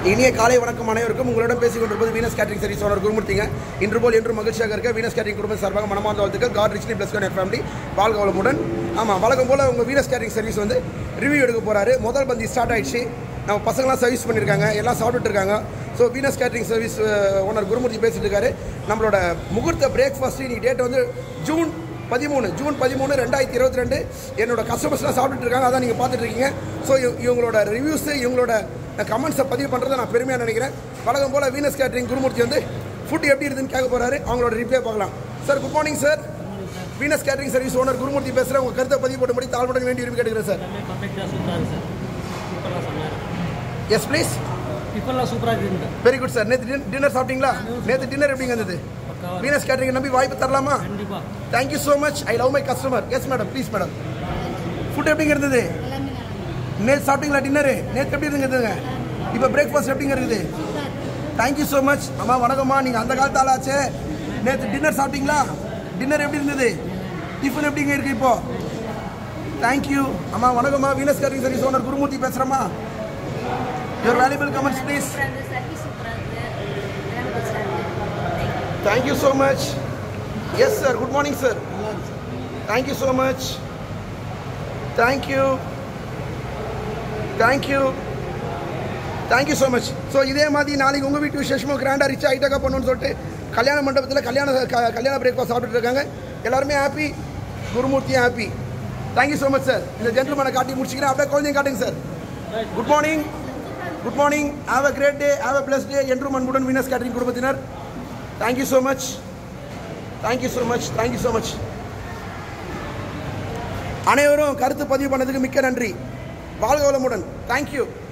இனிய காலை வணக்கம் அனைவருக்கும் உங்களிடம் பேசிக் கொண்டிருப்பது வீனஸ் கேட்டரிங் சர்வீஸ் ஓனர் குருமூர்த்திங்க இன்று போல் என்று மகிழ்ச்சியாக இருக்க வீனஸ் கேட்டரிங் குடும்பம் சார்பாக மனமார்ந்த வாழ்த்துக்கள் காட் ரிச்லி பிளஸ் கன் ஃபேமிலி வாழ்க வளமுடன் ஆமாம் வழக்கம் போல் உங்கள் வீனஸ் கேட்டரிங் சர்வீஸ் வந்து ரிவ்யூ எடுக்க போகிறாரு முதல் பந்தி ஸ்டார்ட் ஆயிடுச்சு நம்ம பசங்களாம் சர்வீஸ் பண்ணியிருக்காங்க எல்லாம் சாப்பிட்டுட்டு இருக்காங்க so Venus catering service owner Gurumurthy பேசிட்டு இருக்காரு நம்மளோட முகூர்த்த பிரேக்ஃபாஸ்ட் இன்னைக்கு டேட் வந்து ஜூன் பதிமூணு ஜூன் பதிமூணு ரெண்டாயிரத்தி இருபத்தி ரெண்டு என்னோட கஸ்டமர்ஸ்லாம் சாப்பிட்டுட்டு இருக்காங்க அதான் நீங்கள் பார்த்துட்டு இருக்கீங்க ஸோ இவங்களோட ரிவ்யூஸு இவங்களோட கமெண்ட்ஸை பதிவு பண்ணுறதை நான் பெருமையாக நினைக்கிறேன் வழக்கம் போல் வீனஸ் கேட்டரிங் குருமூர்த்தி வந்து ஃபுட் எப்படி இருக்குதுன்னு கேட்க போகிறாரு அவங்களோட ரிப்ளை பார்க்கலாம் sir good morning sir Venus catering service owner Gurumurthy பேசுகிறேன் உங்கள் கருத்தை பதிவு போட்டும்படி தாழ்வுடன் வேண்டி விரும்பி கேட்டுக்கிறேன் சார் எல்லாமே பர்ஃபெக்டாக சூப்பராக இருக்குது சார் இப்போல்லாம் சொன்னார் எஸ் ப்ளீஸ் இப்போல்லாம் சூப்பராக இருக்குது வெரி குட் சார் நேற்று டின்னர் சாப்பிட்டீங்களா நேற்று டின்னர் எப்படிங்க இருந்தது பக்காவாக வீனஸ் கேட்டரிங் நம்பி வாய்ப்பு தரலாமா கண்டிப்பாக thank you so much I love my customer yes madam please madam food எப்படிங்க இருந்தது நேற்று சாப்பிட்டீங்களா டின்னரு நேற்று எப்படி இருந்துங்க இப்போ பிரேக்ஃபாஸ்ட் எப்படிங்க இருக்குது தேங்க்யூ ஸோ மச் அம்மா வணக்கம்மா நீங்கள் அந்த காலத்து ஆளாச்சே நேற்று டின்னர் சாப்பிட்டீங்களா டின்னர் எப்படி இருந்தது டிஃபன் எப்படிங்க இருக்கு இப்போ தேங்க்யூ அம்மா வணக்கம்மா Venus catering service owner Gurumurthy பேசுகிறேம்மா your valuable comments please service சூப்பராக இருக்குது thank you so much yes sir good morning sir thank you so much thank you thank you thank you so much so இதே மாதிரி நாளைக்கு உங்கள் வீட்டு விசேஷமும் கிராண்டாக ரிச் ஹைட்டாக பண்ணணும்னு சொல்லிட்டு கல்யாண மண்டபத்தில் கல்யாண க- கல்யாண பிரேக்ஃபாஸ்ட் சாப்பிட்டுட்டு இருக்காங்க எல்லாருமே ஹாப்பி குருமூர்த்தியும் happy thank you so much sir இந்த ஜென்டில்மேனை காட்டி முடிச்சுக்கிறேன் அப்படியே குழந்தையும் காட்டுங்க sir good morning good morning have a great day have a bless day என்றும் அன்புடன் வீனஸ் கேட்டரிங் குடும்பத்தினர் thank you so much thank you so much thank you so much அனைவரும் கருத்து பதிவு பண்ணதுக்கு மிக்க நன்றி வாழ்க வளமுடன் தேங்க்யூ